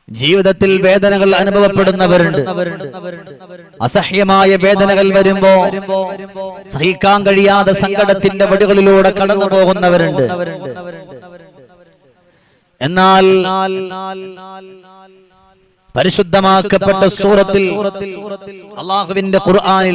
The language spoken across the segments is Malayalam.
ജീവിതത്തിൽ വേദനകൾ അനുഭവപ്പെടുന്നവരുണ്ട് അസഹ്യമായ വേദനകൾ വരുമ്പോ സഹിക്കാൻ കഴിയാതെ സങ്കടത്തിന്റെ വടികളിലൂടെ കടന്നു പോകുന്നവരുണ്ട് എന്നാൽ പരിശുദ്ധമാക്കപ്പെട്ട സൂറത്തിൽ അള്ളാഹുവിന്റെ ഖുർആനിൽ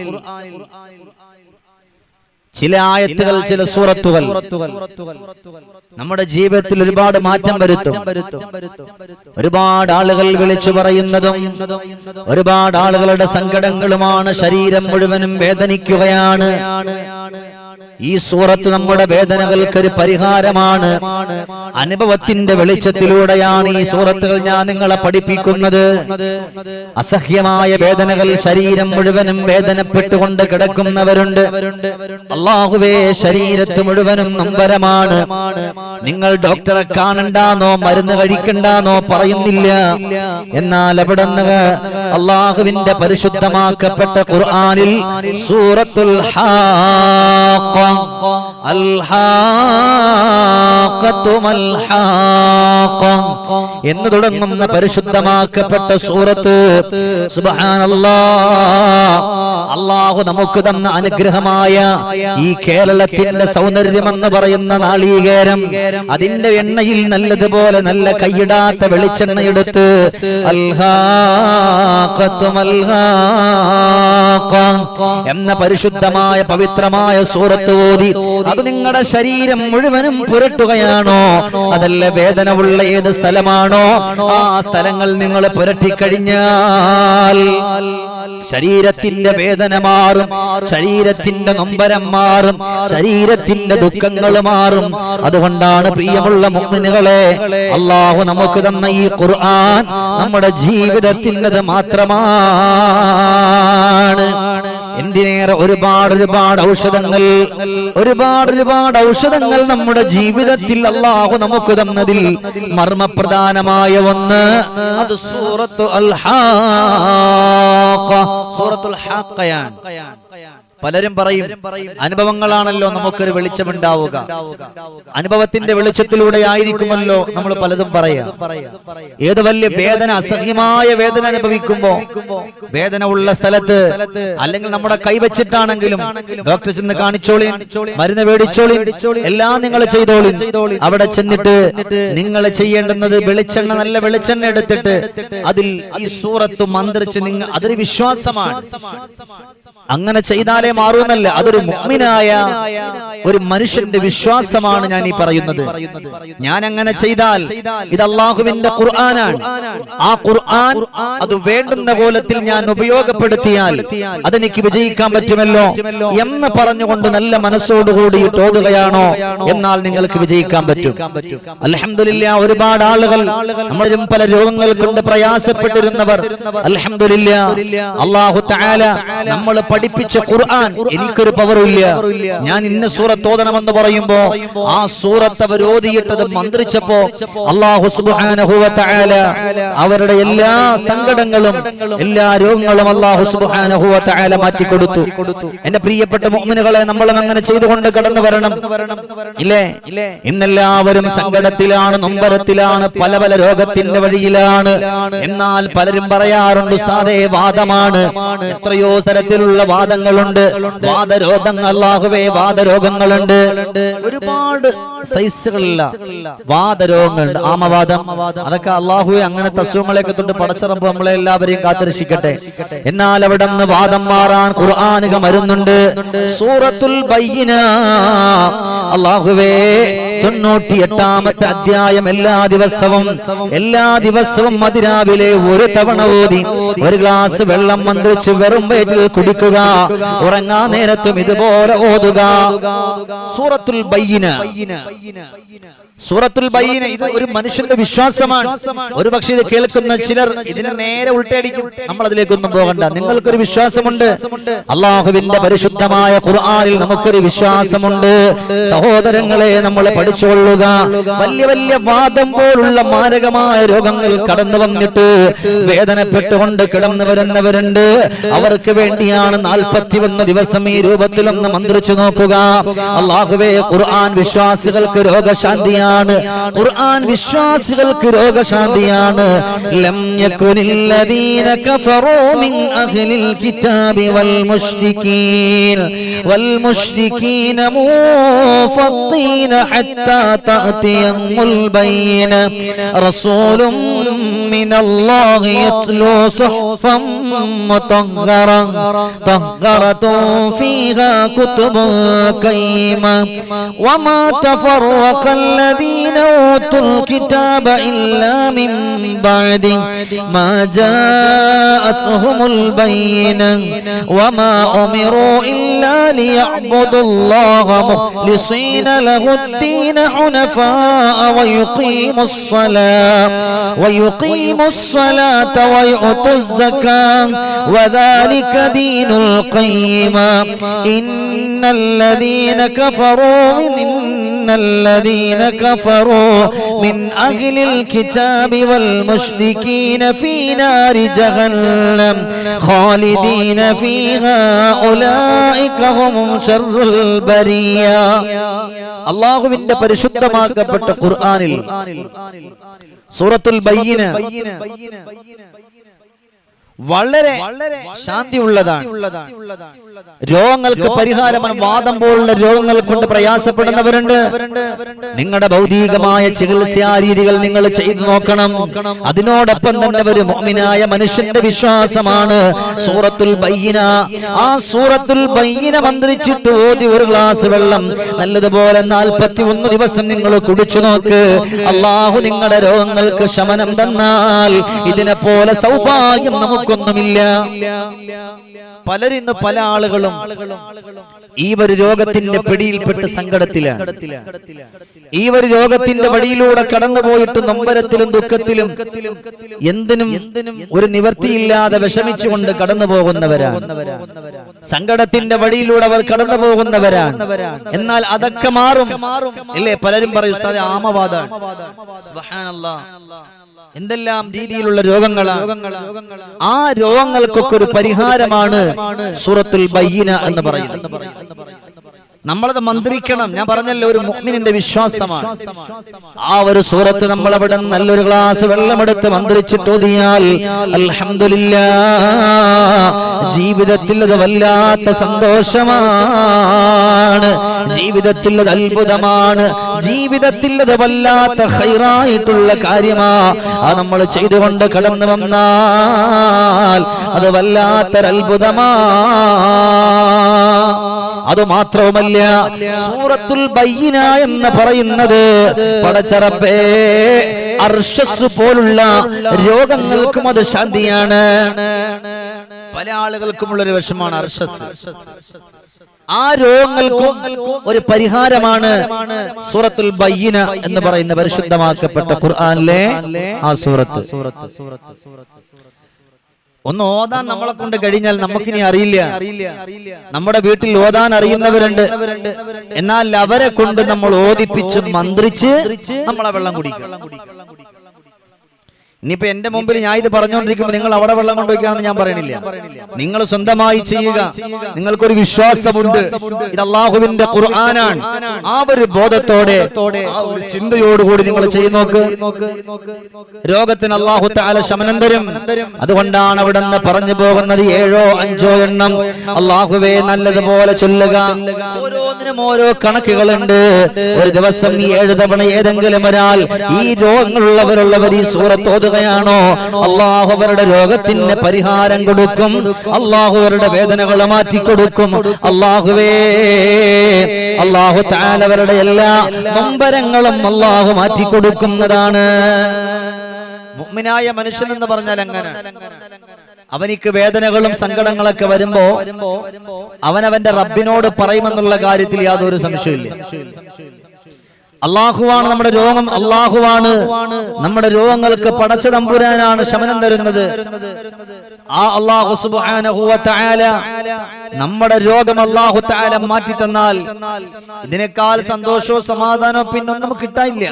ചില ആയത്തുകൾ ചില സൂറത്തുകൾ നമ്മുടെ ജീവിതത്തിൽ ഒരുപാട് മാറ്റം വരുത്തും ഒരുപാട് ആളുകൾ വിളിച്ചു പറയുന്നതും ഒരുപാട് ആളുകളുടെ സങ്കടങ്ങളുമാണ് ശരീരം മുഴുവനും വേദനിക്കുകയാണ് ഈ സൂറത്ത് നമ്മുടെ വേദനകൾക്ക് ഒരു പരിഹാരമാണ് അനുഭവത്തിന്റെ വെളിച്ചത്തിലൂടെയാണ് ഈ സൂറത്തുകൾ ഞാൻ നിങ്ങളെ പഠിപ്പിക്കുന്നത് അസഹ്യമായ വേദനകൾ ശരീരം മുഴുവനും വേദനപ്പെട്ടുകൊണ്ട് കിടക്കുന്നവരുണ്ട് അള്ളാഹുവേ ശരീരത്ത് മുഴുവനും നമ്പരമാണ് നിങ്ങൾ ഡോക്ടറെ കാണണ്ടാന്നോ മരുന്ന് കഴിക്കണ്ടാന്നോ പറയുന്നില്ല എന്നാൽ അവിടെ നിന്ന് അള്ളാഹുവിന്റെ പരിശുദ്ധമാക്കപ്പെട്ട ഖുർആനിൽ സൂറത്തുൽ ഹാഖ അൽ ഹാഖത്തു മൽ ഹാഖ എന്ന് തുടങ്ങുന്ന പരിശുദ്ധമാക്കപ്പെട്ട സൂറത്ത് സുബ്ഹാനല്ലാഹ് അള്ളാഹു നമുക്ക് തന്ന അനുഗ്രഹമായ ഈ കേരളത്തിന്റെ സൗന്ദര്യം എന്ന് പറയുന്ന നാളീകേരം അതിന്റെ എണ്ണയിൽ നല്ലതുപോലെ നല്ല കൈയിടാത്ത വെളിച്ചെണ്ണ എടുത്ത് അൽഹാഖത്തും അൽഹാഖ എന്ന പരിശുദ്ധമായ പവിത്രമായ സൂറത്ത് ഓതി അത് നിങ്ങളുടെ ശരീരം മുഴുവനും പുരട്ടുകയാണോ അതല്ല വേദന ഉള്ള ഏത് സ്ഥലമാണോ ആ സ്ഥലങ്ങൾ നിങ്ങൾ പുരട്ടിക്കഴിഞ്ഞാൽ ശരീരത്തിന്റെ വേദന മാറും ശരീരത്തിന്റെ നൊമ്പരം മാറും ശരീരത്തിന്റെ ദുഃഖങ്ങൾ മാറും അതുകൊണ്ടാണ് പ്രിയമുള്ള മുഗ്മിനുകളെ അള്ളാഹു നമുക്ക് തന്ന ഈ ഖുർആൻ നമ്മുടെ ജീവിതത്തിൻ്റെത് മാത്രമാണ് എന്തിനേറെ ഒരുപാട് ഒരുപാട് ഔഷധങ്ങൾ ഒരുപാട് ഒരുപാട് ഔഷധങ്ങൾ നമ്മുടെ ജീവിതത്തിൽ അള്ളാഹു നമുക്ക് തന്നതിൽ മർമ്മപ്രധാനമായ ഒന്ന് അത് സൂറത്തു അൽ ഹാഖ സൂറത്തുൽ ഹാഖയാണ് പലരും പറയും അനുഭവങ്ങളാണല്ലോ നമുക്കൊരു വെളിച്ചമുണ്ടാവുക അനുഭവത്തിന്റെ വെളിച്ചത്തിലൂടെ ആയിരിക്കുമല്ലോ നമ്മൾ പലതും പറയാം ഏത് വലിയ വേദന അസഹ്യമായ വേദന അനുഭവിക്കുമ്പോ വേദന ഉള്ള സ്ഥലത്ത് അല്ലെങ്കിൽ നമ്മുടെ കൈവച്ചിട്ടാണെങ്കിലും ഡോക്ടർ ചെന്ന് കാണിച്ചോളി മരുന്ന് മേടിച്ചോളി എല്ലാം നിങ്ങൾ ചെയ്തോളി അവിടെ ചെന്നിട്ട് നിങ്ങൾ ചെയ്യേണ്ടുന്നത് വെളിച്ചെണ്ണ നല്ല വെളിച്ചെണ്ണ എടുത്തിട്ട് അതിൽ ഈ സൂറത്ത് മന്ത്രിച്ച് നിങ്ങൾ അതൊരു വിശ്വാസമാണ് അങ്ങനെ ചെയ്താലേ മാറൂന്നല്ല അതൊരു മുഗ്മിനായ ഒരു മനുഷ്യന്റെ വിശ്വാസമാണ് ഞാൻ ഈ പറയുന്നത് ഞാൻ അങ്ങനെ ചെയ്താൽ ഇത് അള്ളാഹുവിന്റെ ഖുർആനാണ് ആ ഖുർആൻ അത് വേണ്ടുന്ന കോലത്തിൽ ഞാൻ ഉപയോഗപ്പെടുത്തിയാൽ അതെനിക്ക് വിജയിക്കാൻ പറ്റുമല്ലോ എന്ന് പറഞ്ഞുകൊണ്ട് നല്ല മനസ്സോടുകൂടി തോതുകയാണോ എന്നാൽ നിങ്ങൾക്ക് വിജയിക്കാൻ പറ്റും അലഹമില്ല ഒരുപാട് ആളുകൾ നമ്മളും പല രോഗങ്ങൾ കൊണ്ട് പ്രയാസപ്പെട്ടിരുന്നവർ അലഹമില്ല അള്ളാഹു താല നമ്മൾ പഠിപ്പിച്ച ഖുർആൻ എനിക്കൊരു പവറില്ല ഞാൻ ഇന്ന സൂറത്ത് ഓതണമെന്ന് പറയുമ്പോ ആ സൂറത്ത് അവർ ഓതിയിട്ടത് മന്ത്രിച്ചപ്പോ അള്ളാഹു സുബ്ഹാനഹു വ തആല അവരുടെ എല്ലാ സങ്കടങ്ങളും എല്ലാ രോഗങ്ങളും അള്ളാഹു സുബ്ഹാനഹു വ തആല മാറ്റി കൊടുത്തു എന്റെ പ്രിയപ്പെട്ട മുഅ്മിനുകളെ നമ്മളും അങ്ങനെ ചെയ്തുകൊണ്ട് കടന്നു വരണം ഇല്ലേ ഇന്നെല്ലാവരും സങ്കടത്തിലാണ് നൊമ്പരത്തിലാണ് പല പല രോഗത്തിന്റെ വഴിയിലാണ് എന്നാൽ പലരും പറയാറുണ്ട് ഉസ്താദേ വാദമാണ് എത്രയോ തരത്തിലുള്ള വാദങ്ങളുണ്ട് വാദരോഗങ്ങൾ അല്ലാഹുവേ വാദരോഗങ്ങളുണ്ട് ഒരുപാട് സൈസുകളില്ല വാദരോഗങ്ങളുണ്ട് ആമവാദം അതൊക്കെ അള്ളാഹുവെ അങ്ങനത്തെ അസുഖങ്ങളെയൊക്കെ തൊട്ട് പടച്ചിറമ്പ് നമ്മളെ എല്ലാവരെയും കാത്തിരക്ഷിക്കട്ടെ എന്നാൽ അവിടെ നിന്ന് വാദം മാറാൻ ഖുർആാനിക മരുന്നുണ്ട് സൂറത്തുൽ ബയ്യിന അള്ളാഹുവേ തൊണ്ണൂറ്റി എട്ടാമത്തെ അധ്യായം എല്ലാ ദിവസവും എല്ലാ ദിവസവും അതിരാവിലെ ഒരു തവണ ഓതി ഒരു ഗ്ലാസ് വെള്ളം മന്ത്രിച്ച് വെറും വയറ്റിൽ കുടിക്കുക ഉറങ്ങാ നേരത്തും ഇതുപോലെ ഓതുക സൂറത്തുൽ ബയ്യിന സൂറത്തുൽ ബയ്യിന ഇത് ഒരു മനുഷ്യന്റെ വിശ്വാസമാണ് ഒരു പക്ഷേ ഇത് കേൾക്കുന്ന ചിലർ ഇതിനെ നേരെ ഉൾട്ടടിക്കും നമ്മൾ അതിലേക്കൊന്നും പോകണ്ട നിങ്ങൾക്കൊരു വിശ്വാസമുണ്ട് അള്ളാഹുവിന്റെ പരിശുദ്ധമായ ഖുർആനിൽ നമുക്കൊരു വിശ്വാസമുണ്ട് സഹോദരങ്ങളെ നമ്മൾ പഠിച്ചു ഓർപ്പിച്ചുകൊള്ളുക വലിയ വലിയ വാദം പോലുള്ള മാരകമായ രോഗങ്ങൾ കടന്നു വന്നിട്ട് വേദനപ്പെട്ടുകൊണ്ട് കിടന്നു വരുന്നവരുണ്ട് അവർക്ക് വേണ്ടിയാണ് നാൽപ്പത്തി ഒന്ന് ദിവസം ഈ രൂപത്തിലൊന്ന് മന്ത്രിച്ചു നോക്കുക അള്ളാഹുവേ ഖുർആൻ വിശ്വാസികൾക്ക് രോഗശാന്തിയാണ് ഖുർആൻ വിശ്വാസികൾക്ക് രോഗശാന്തിയാണ് ലം യകുനില്ലദീന കഫറൂ മിൻ അഹ്ലിൽ കിതാബി വൽ മുശ്രിക്കീൻ വൽ മുശ്രിക്കീന മൂഫത്തീന ഹത്താ തഅതിയഹുൽ ബൈന റസൂലും മിനല്ലാഹി യത്ലൂ സുഹ്ഫൻ مطهرة طهرة فيها كتب قيمة وما تفرق الذين أوتوا الكتاب إلا من بعد ما جاءتهم البينة وما أمروا إلا ليعبدوا الله مخلصين له الدين حنفاء ويقيموا الصلاة ويقيموا الصلاة ويؤتوا الزكاة وذلك دين القيمة إن الذين كفروا من إن الذين كفروا من أهل الكتاب والمشركين في نار جهنم خالدين فيها أولئك هم شر البرية അള്ളാഹുവിന്റെ പരിശുദ്ധമാക്കപ്പെട്ട ഖുർആനിൽ സൂറത്തുൽ ബയ്യന വളരെ ശാന്തിയുള്ളതാണ് രോഗങ്ങൾക്ക് പരിഹാരമാണ് വാദം പോലുള്ള രോഗങ്ങൾ കൊണ്ട് പ്രയാസപ്പെടുന്നവരുണ്ട് നിങ്ങളുടെ ഭൗതികമായ ചികിത്സാ രീതികൾ നിങ്ങൾ ചെയ്തു നോക്കണം അതിനോടൊപ്പം തന്നെ ഒരു മോമിനായ മനുഷ്യന്റെ വിശ്വാസമാണ് സൂറത്തുൽ ബയ്യന ആ സൂറത്തുൽ ബയ്യന മന്ത്രിച്ചിട്ട് ഓതി ഒരു ഗ്ലാസ് വെള്ളം നല്ലതുപോലെ നാൽപ്പത്തി ഒന്ന് ദിവസം നിങ്ങൾ കുടിച്ചു നോക്ക് അള്ളാഹു നിങ്ങളുടെ രോഗങ്ങൾക്ക് ശമനം തന്നാൽ ഇതിനെ പോലെ സൗഭാഗ്യം നമുക്കൊന്നുമില്ല പലരും ഇന്ന് പല ആളുകളും ഈ ഒരു രോഗത്തിന്റെ പിടിയിൽപ്പെട്ട് സങ്കടത്തിലാണ് ഈ ഒരു രോഗത്തിന്റെ വഴിയിലൂടെ കടന്നുപോയിട്ട് നൊമ്പരത്തിലും ദുഃഖത്തിലും എന്തിനും ഒരു നിവർത്തിയില്ലാതെ വിഷമിച്ചുകൊണ്ട് കടന്നു പോകുന്നവരാണ് സങ്കടത്തിന്റെ വഴിയിലൂടെ അവർ കടന്നു പോകുന്നവരാണ് എന്നാൽ അതൊക്കെ മാറും ഇല്ലേ പലരും പറയും ഉസ്താദെ ആമവാദാണ് സുബ്ഹാനല്ലാഹ്. എന്തെല്ലാം രീതിയിലുള്ള രോഗങ്ങളാണ് ആ രോഗങ്ങൾക്കൊക്കെ ഒരു പരിഹാരമാണ് സൂറത്തുൽ ബയ്യന എന്ന് പറയുന്നത് നമ്മളത് മന്ത്രിക്കണം ഞാൻ പറഞ്ഞല്ലോ ഒരു മുഅ്മിനിന്റെ വിശ്വാസമാണ് ആ ഒരു സൂറത്ത് നമ്മൾ അവിടെ നല്ലൊരു ഗ്ലാസ് വെള്ളമെടുത്ത് മന്ത്രിച്ചിട്ട് ഓതിയാൽ അൽഹംദുലില്ലാ ജീവിതത്തിൽ അത് വല്ലാത്ത സന്തോഷമാണ് ജീവിതത്തിൽ അത് അത്ഭുതമാണ് ജീവിതത്തിൽ അത് വല്ലാത്ത ഹൈറായിട്ടുള്ള കാര്യമാ അത് നമ്മൾ ചെയ്തുകൊണ്ട് കടന്നു വന്നാൽ അത് വല്ലാത്തൊരത്ഭുതമാ അത് മാത്രവുമല്ല സൂറത്തുൽ ബയ്യന എന്ന് പറയുന്നത് പടച്ചറപ്പേ അർഷസ് പോലുള്ള രോഗങ്ങൾക്കും അത് ശാന്തിയാണ് പല ആളുകൾക്കുമുള്ള ഒരു വിഷമാണ് അർഷസ് ആ രോഗങ്ങൾക്കും ഒരു പരിഹാരമാണ് സൂറത്തുൽ ബയ്യന എന്ന് പറയുന്ന പരിശുദ്ധമാക്കപ്പെട്ട ഖുർആനിലെ ആ സൂറത്ത് ഒന്ന് ഓതാൻ നമ്മളെ കൊണ്ട് കഴിഞ്ഞാൽ നമുക്കിനി അറിയില്ല നമ്മുടെ വീട്ടിൽ ഓതാൻ അറിയുന്നവരുണ്ട് എന്നാൽ അവരെ കൊണ്ട് നമ്മൾ ഓദിപ്പിച്ച് മന്ത്രിച്ച് നമ്മളെ വെള്ളം കുടിക്കും ഇനിയിപ്പോ എന്റെ മുമ്പിൽ ഞാൻ ഇത് പറഞ്ഞുകൊണ്ടിരിക്കുമ്പോൾ നിങ്ങൾ അവിടെ വെള്ളം കൊണ്ടുവയ്ക്കാന്ന് ഞാൻ പറയണില്ല നിങ്ങൾ സ്വന്തമായി ചെയ്യുക നിങ്ങൾക്കൊരു വിശ്വാസമുണ്ട് ഇത് അള്ളാഹുവിന്റെ ഖുർആനാണ് ആ ഒരു ബോധത്തോടെ ആ ഒരു ചിന്തയോടുകൂടി നിങ്ങൾ ചെയ്തു നോക്ക് രോഗത്തിന് അള്ളാഹു താല ശമനം തരും അതുകൊണ്ടാണ് അവിടെ നിന്ന് പറഞ്ഞു പോകുന്നത് ഏഴോ അഞ്ചോ എണ്ണം അള്ളാഹുവേ നല്ലതുപോലെ ചൊല്ലുക ഓരോന്നിനും ഓരോ കണക്കുകളുണ്ട് ഒരു ദിവസം ഈ ഏഴ് തവണ ഏതെങ്കിലും ഒരാൾ ഈ രോഗങ്ങളുള്ളവരുള്ളവർ ഈ സൂറത്ത് ഓതുകയാണോ അള്ളാഹു അവരുടെ രോഗത്തിന് പരിഹാരം കൊടുക്കും അള്ളാഹു അവരുടെ വേദനകൾ മാറ്റിക്കൊടുക്കും അള്ളാഹുവേ അള്ളാഹു താലവരുടെ എല്ലാ നൊമ്പരങ്ങളും അള്ളാഹു മാറ്റിക്കൊടുക്കുന്നതാണ് മുഅ്മിനായ മനുഷ്യൻ എന്ന് പറഞ്ഞാൽ അങ്ങനെ അവനിക്ക് വേദനകളും സങ്കടങ്ങളൊക്കെ വരുമ്പോ അവൻ അവന്റെ റബ്ബിനോട് പറയുമെന്നുള്ള കാര്യത്തിൽ യാതൊരു സംശയമില്ല അള്ളാഹുവാണ് നമ്മുടെ രോഗം അള്ളാഹുവാണ് നമ്മുടെ രോഗങ്ങൾക്ക് പടച്ച തമ്പുരാനാണ് ശമനം തരുന്നത് ആ അള്ളാഹു സുബ്ഹാനഹു വ തആല നമ്മുടെ രോഗം അള്ളാഹു തആല മാറ്റി തന്നാൽ ഇതിനേക്കാൾ സന്തോഷവും സമാധാനവും പിന്നൊന്നും നമുക്ക് കിട്ടാനില്ല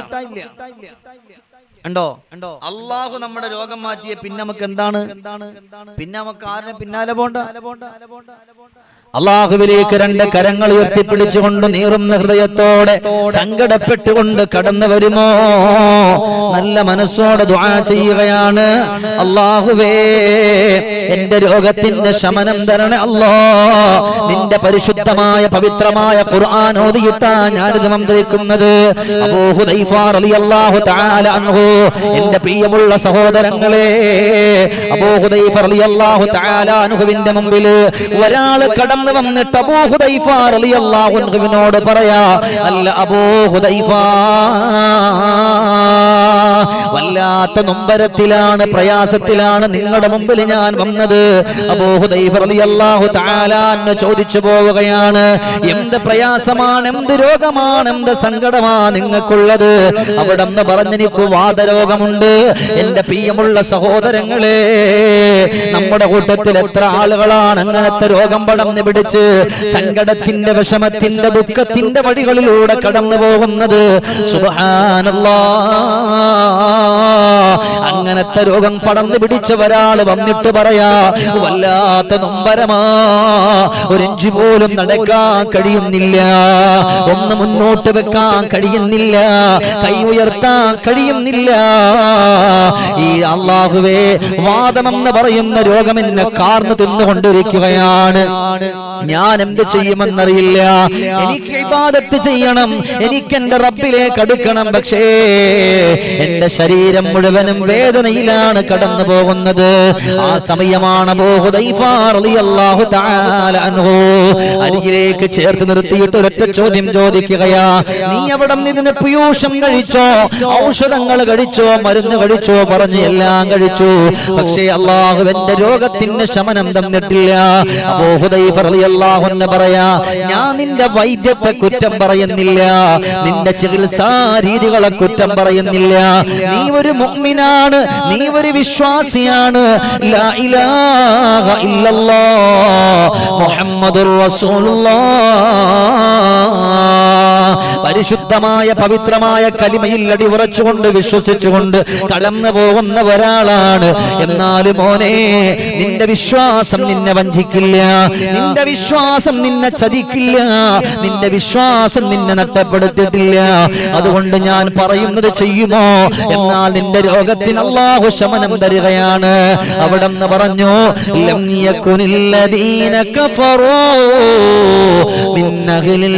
ഉണ്ടോ അള്ളാഹു നമ്മുടെ രോഗം മാറ്റിയ പിന്നെ നമുക്ക് എന്താണ് പിന്നെ നമുക്ക് ആരുടെ പിന്നാലെ പോണ്ട അള്ളാഹുവിലേക്ക് രണ്ട് കരങ്ങൾ ഉയർത്തിപ്പിടിച്ചുകൊണ്ട് നീറുന്ന ഹൃദയത്തോടെ സങ്കടപ്പെട്ടുകൊണ്ട് കടന്നു വരുമോ നല്ല മനസ്സോടെ ദുആ ചെയ്യുകയാണ് അള്ളാഹുവേ എന്റെ രോഗത്തിന്റെ ശമനം തരണേ അല്ലോ നിന്റെ പരിശുദ്ധമായ പവിത്രമായ ഖുർആൻ ഓതിയിട്ടാ ഞാനിത് മന്ത്രിക്കുന്നത് അബൂ ഹുദൈഫ റളിയല്ലാഹു തആല അൻഹു എന്റെ പ്രിയമുള്ള സഹോദരങ്ങളെ അബൂ ഹുദൈഫ റളിയല്ലാഹു തആല അൻഹുവിന്റെ മുമ്പിൽ ഒരാൾ കടന്നു വന്നിട്ട് അബൂ ഹുദൈഫ റളിയല്ലാഹു അൻഹുവിനോട് പറയാ അല്ല അബൂ ഹുദൈഫ വല്ലാത്ത നൊമ്പരത്തിലാണ് പ്രയാസത്തിലാണ് നിങ്ങളുടെ മുമ്പിൽ ഞാൻ വന്നത് അബൂ ഹുദൈഫ റളിയല്ലാഹു തആല അന്ന് ചോദിച്ചു പോവുകയാണ് എന്ത് പ്രയാസമാണ് എന്ത് രോഗമാണ് എന്ത് സങ്കടമാ നിങ്ങൾക്കുള്ളത് അവിടെ നിന്ന് പറഞ്ഞെനിക്ക് വാദരോഗമുണ്ട് എന്റെ പ്രിയമുള്ള സഹോദരങ്ങളെ നമ്മുടെ കൂട്ടത്തിൽ എത്ര ആളുകളാണ് അങ്ങനത്തെ രോഗം പടർന്ന് പിടിച്ച് സങ്കടത്തിന്റെ വിഷമത്തിന്റെ ദുഃഖത്തിന്റെ വഴികളിലൂടെ കടന്നു പോകുന്നത് സുബ്ഹാനല്ലാ അങ്ങനത്തെ രോഗം പടർന്നു പിടിച്ച ഒരാള് വന്നിട്ട് പറയാ വല്ലാത്ത നൊമ്പരമാ ഒരിഞ്ചു പോലും നടക്കാൻ കഴിയുന്നില്ല ഒന്ന് മുന്നോട്ട് വെക്കാൻ കഴിയുന്നില്ല കൈ ഉയർത്താൻ കഴിയുന്നില്ല ഈ അള്ളാഹുവേ വാദമെന്ന് പറയുന്ന രോഗം എന്നെ കാർന്നു തിന്നുകൊണ്ടിരിക്കുകയാണ് ഞാൻ എന്ത് ചെയ്യുമെന്നറിയില്ല എനിക്ക് ഇബാദത്ത് ചെയ്യണം എനിക്ക് എന്റെ റബ്ബിലേക്ക് അടുക്കണം പക്ഷേ എന്റെ ശരീരം മുഴുവനും വേദനയിലാണ് കടന്നു പോകുന്നത് ആ സമയമാണ് അബൂ ഹുദൈഫ റളിയല്ലാഹു തആല അൻഹു അരികിലേക്ക് ചേർത്ത് നിർത്തിയിട്ട് ഒരൊറ്റ ചോദ്യം ചോദിക്കുകയാ നീ അവിടെ ഇതിന് പീയൂഷം കഴിച്ചോ ഔഷധങ്ങൾ കഴിച്ചോ മരുന്ന് കഴിച്ചോ പറഞ്ഞ് എല്ലാം കഴിച്ചു പക്ഷേ അള്ളാഹു എന്റെ രോഗത്തിന് ശമനം തന്നിട്ടില്ല അബൂ ഹുദൈഫ റളിയല്ലാഹു അൻഹു പറയാ ഞാൻ നിന്റെ വൈദ്യത്തെ കുറ്റം പറയുന്നില്ല നിന്റെ ചികിത്സാ രീതികളെ കുറ്റം പറയുന്നില്ല നീ ഒരു മുഅ്മിനാണ് നീ ഒരു വിശ്വാസിയാണ് ലാ ഇലാഹ ഇല്ലല്ലാഹ് മുഹമ്മദുർ റസൂലുള്ളാഹ് പരിശുദ്ധമായ പവിത്രമായ കലിമയിൽ അടിയുറച്ചുകൊണ്ട് വിശ്വസിച്ചുകൊണ്ട് കടന്നു പോകുന്ന ഒരാളാണ് എന്നാലും മോനെ നിന്റെ വിശ്വാസം നിന്നെ വഞ്ചിക്കില്ല നിന്റെ വിശ്വാസം നിന്നെ ചതിക്കില്ല നിന്റെ വിശ്വാസം നിന്നെ നഷ്ടപ്പെടുത്തിയിട്ടില്ല അതുകൊണ്ട് ഞാൻ പറയുന്നത് ചെയ്യുമോ എന്നാൽ നിന്റെ രോഗത്തിന് അള്ളാഹു ശമനം തരികയാണ് അവിടെ നിന്ന് പറഞ്ഞു ലം യകുനില്ലദീന കഫറൂ മിൻ അഹ്ലിൽ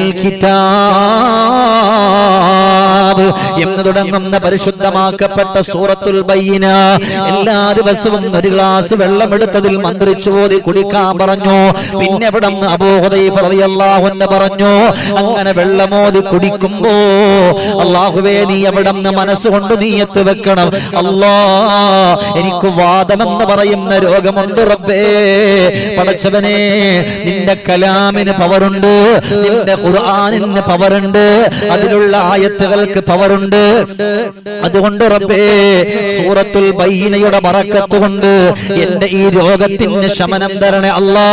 കിതാബ് എന്ന് തുടങ്ങുന്ന പരിശുദ്ധമാക്കപ്പെട്ട സൂറത്തുൽ ബയ്യന എല്ലാ ദിവസവും ഒരു ഗ്ലാസ് വെള്ളം എടുത്തതിൽ മന്ത്രിച്ചു ഓതി കുടിക്കാൻ പറഞ്ഞു പിന്നെ അവിടെ നിന്ന് അബൂഹുദൈഫ റളിയല്ലാഹു അൻഹു പറഞ്ഞു അങ്ങനെ വെള്ളമോതി കുടിക്കുമ്പോ അള്ളാഹുവേ നീ അവിടെ നിന്ന് മനസ്സുകൊണ്ട് നീയത്ത് വെക്കണം അല്ലാ എനിക്ക് വാദമെന്ന് പറയുന്ന രോഗമുണ്ട് റബ്ബേ പടച്ചവനെ നിന്റെ കലാമിന് പവറുണ്ട് നിന്റെ ഖുർആനിന് പവറുണ്ട് അതിലുള്ള ആയത്തുകൾക്ക് പവറുണ്ട് അതുകൊണ്ട് റബ്ബേ സൂറത്തുൽ ബയ്യനയുടെ ബറക്കത്ത് കൊണ്ട് എന്റെ ഈ രോഗത്തിന് ശമനം തരണേ അല്ലാ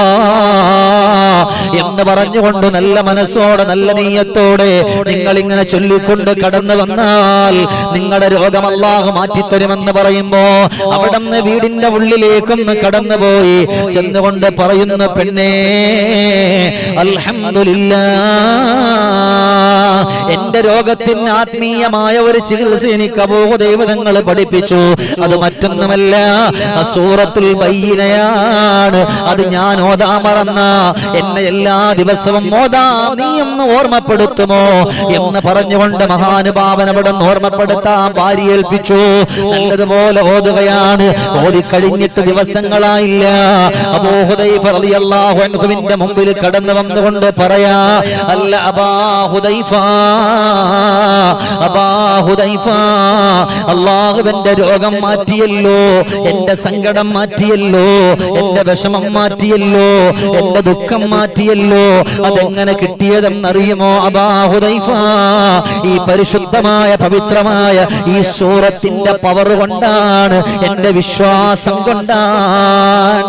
എന്ന് പറഞ്ഞുകൊണ്ട് നല്ല മനസ്സോടെ നല്ല നീയത്തോടെ നിങ്ങൾ ഇങ്ങനെ ചൊല്ലിക്കൊണ്ട് കടന്നു വന്നാൽ നിങ്ങളുടെ രോഗം അല്ലാഹ് മാറ്റിത്തരുമെന്ന് പറയുമ്പോ അവിടെ നിന്ന് വീടിന്റെ ഉള്ളിലേക്കൊന്ന് കടന്നുപോയി ചെന്നുകൊണ്ട് പറയുന്നു പെണ്ണേ അൽഹംദുലില്ലാ എന്റെ രോഗത്തിന് ആത്മീയമായ ഒരു ചികിത്സ എനിക്ക് അബോധദേവതങ്ങൾ പഠിപ്പിച്ചു അത് മറ്റൊന്നുമല്ല സൂറത്തുൽ ബയ്യനയാണ് അത് ഞാൻ ഓതാ മറന്ന എന്നെ എല്ലാ ദിവസവും ഓതാ നീ ഒന്ന് ഓർമ്മപ്പെടുത്തുമോ എന്ന് പറഞ്ഞുകൊണ്ട് മഹാനുഭാവൻ അവിടെ നിന്ന് ഓർമ്മപ്പെടുത്താൻ ഭാര്യ ഏൽപ്പിച്ചു നല്ലതുപോലെ ഓതുകയാണ് ഓതിക്കഴിഞ്ഞിട്ട് ദിവസങ്ങളായില്ല അബൂഹുദൈഫ റളിയല്ലാഹു അൻഹുവിന്റെ മുമ്പിൽ കടന്നു വന്നുകൊണ്ട് പറയാ അല്ല അബാഹുദൈഫ അബാ ഹുദൈഫ അള്ളാഹുവിന്റെ രോഗം മാറ്റിയല്ലോ എന്റെ സങ്കടം മാറ്റിയല്ലോ എന്റെ വിഷമം മാറ്റിയല്ലോ എന്റെ ദുഃഖം മാറ്റിയല്ലോ അതെങ്ങനെ കിട്ടിയതെന്നറിയുമോ അബാ ഹുദൈഫ ഈ പരിശുദ്ധമായ പവിത്രമായ ഈ സൂറത്തിന്റെ പവർ കൊണ്ടാണ് എന്റെ വിശ്വാസം കൊണ്ടാണ്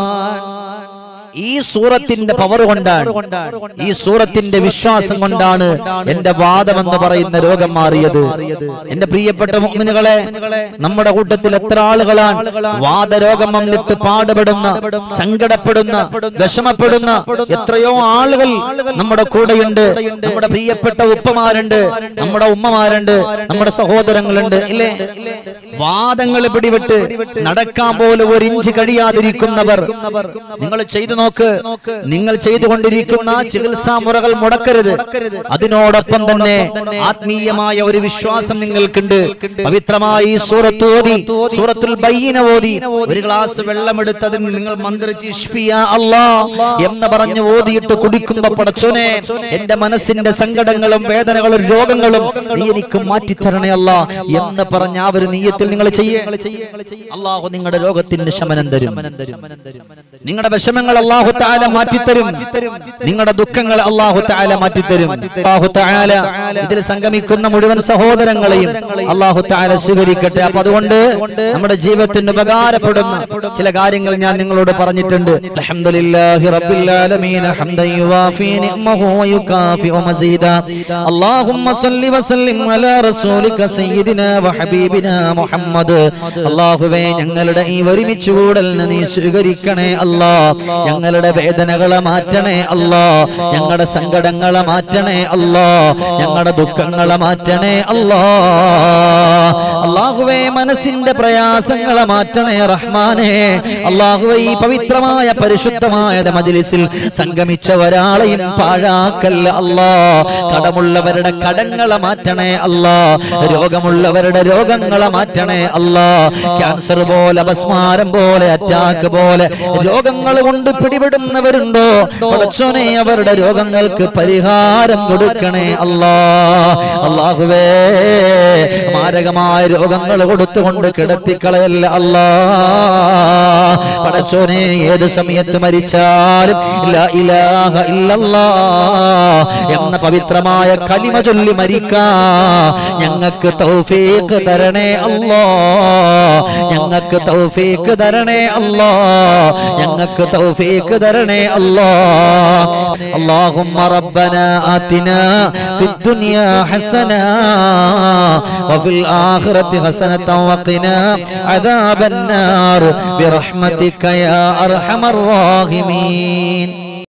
ഈ സൂറത്തിന്റെ പവർ കൊണ്ടാണ് ഈ സൂറത്തിന്റെ വിശ്വാസം കൊണ്ടാണ് എന്റെ വാദമെന്ന് പറയുന്ന രോഗം മാറിയത് എന്റെ പ്രിയപ്പെട്ട മുഅ്മിനുകളെ നമ്മുടെ കൂട്ടത്തിൽ എത്ര ആളുകളാണ് വാദരോഗം വന്നിട്ട് പാടുപെടുന്ന സങ്കടപ്പെടുന്ന വിഷമപ്പെടുന്ന എത്രയോ ആളുകൾ നമ്മുടെ കൂടെയുണ്ട് നമ്മുടെ പ്രിയപ്പെട്ട ഉപ്പമാരുണ്ട് നമ്മുടെ ഉമ്മമാരുണ്ട് നമ്മുടെ സഹോദരങ്ങളുണ്ട് ഇല്ലേ വാദങ്ങൾ പിടിവിട്ട് നടക്കാൻ പോലും ഒരു ഇഞ്ച് കഴിയാതിരിക്കുന്നവർ നിങ്ങൾ ചെയ്തു നോക്ക് നിങ്ങൾ ചെയ്തുകൊണ്ടിരിക്കുന്ന ചികിത്സാ മുറകൾ മുടക്കരുത് അതിനോടൊപ്പം തന്നെ ആത്മീയമായ ഒരു വിശ്വാസം നിങ്ങൾക്കുണ്ട് പവിത്രമായി ഈ സൂറത്ത് ഓതി സൂറത്തുൽ ബയ്യന ഓതി ഒരു ഗ്ലാസ് വെള്ളമെടുത്തതിന് നിങ്ങൾ മന്ത്രിച്ച് ഇഷ്ഫിയ അല്ലാ എന്ന് പറഞ്ഞ് ഓതിയിട്ട് കുടിക്കുമ്പോ പടച്ചോനെ എന്റെ മനസ്സിന്റെ സങ്കടങ്ങളും വേദനകളും രോഗങ്ങളും നീ എനിക്ക് മാറ്റിത്തരണേ അല്ല എന്ന് പറഞ്ഞ ആ ഒരു നീയത്തിൽ നിങ്ങൾ ചെയ്യേ അള്ളാഹു നിങ്ങളുടെ രോഗത്തിന് ശമനം തരും നിങ്ങളുടെ വിഷമങ്ങൾ അള്ളാഹു താല മാറ്റിത്തരും നിങ്ങളുടെ ദുഃഖങ്ങൾ അള്ളാഹു താല മാറ്റിത്തരും അള്ളാഹു താല ഇതിൽ സംഗമിക്കുന്ന മുഴുവൻ സഹോദരങ്ങളെയും അള്ളാഹു താല സ്വീകരിക്കട്ടെ അപ്പൊ അതുകൊണ്ട് നമ്മുടെ ജീവിതത്തിന് ഉപകാരപ്പെടുന്ന ചില കാര്യങ്ങൾ ഞാൻ നിങ്ങളോട് പറഞ്ഞിട്ടുണ്ട് അൽഹംദുലില്ലാഹി റബ്ബിൽ ആലമീൻ ഹംദൻ യുവാഫി നിഅമഹു വയുകാഫിഉ മസീദാ اللهم صل وسلم على رسولك سيدنا وحبيبنا മുഹമ്മദ് അള്ളാഹുവേ ഞങ്ങളുടെ ഈ ഒരുമിച്ച് കൂടലിന് നീ സ്വീകരിക്കണേ അല്ലാ ഞങ്ങളുടെ വേദനകളെ മാറ്റണേ അല്ലാ ഞങ്ങളുടെ സങ്കടങ്ങളെ മാറ്റണേ അല്ലാ ഞങ്ങളുടെ ദുഃഖങ്ങളെ മാറ്റണേ അല്ലാ അള്ളാഹുവേ മനസ്സിന്റെ പ്രയാസങ്ങളെ മാറ്റണേ റഹ്മാനെ അള്ളാഹുവേ ഈ പവിത്രമായ പരിശുദ്ധമായ മജ്ലിസിൽ സംഗമിച്ച ഒരാളെയും പാഴാക്കല്ല അല്ലാ കടമുള്ളവരുടെ കടങ്ങളെ മാറ്റണേ അല്ലാ രോഗമുള്ളവരുടെ രോഗങ്ങളെ മാറ്റണേ അല്ലാ ക്യാൻസർ പോലെ അപസ്മാരം പോലെ അറ്റാക്ക് പോലെ രോഗങ്ങൾ കൊണ്ട് പിടിപെടുന്നവരുണ്ടോ പടച്ചോനെ അവരുടെ രോഗങ്ങൾക്ക് പരിഹാരം കൊടുക്കണേ അല്ലാ അള്ളാഹുവേ മാരകമായ രോഗങ്ങൾ കൊടുത്തുകൊണ്ട് കിടത്തിക്കളയല്ല അല്ലാ പടച്ചോനെ ഏത് സമയത്ത് മരിച്ചാലും ലാ ഇലാഹ ഇല്ലല്ലാ എന്ന പവിത്രമായ കലിമ ചൊല്ലി മരിക്കാ ഞങ്ങൾക്ക് തൗഫീഖ് തരണേ അല്ലാ ഞങ്ങൾക്ക് തൗഫീഖ് തരണേ അല്ലാ ഞങ്ങൾക്ക് തൗഫീഖ് തരണേ അല്ലാ اللهم ربنا آتنا في الدنيا حسنة وفي الآخرة حسنة وقنا عذاب النار برحمتك يا أرحم الراحمين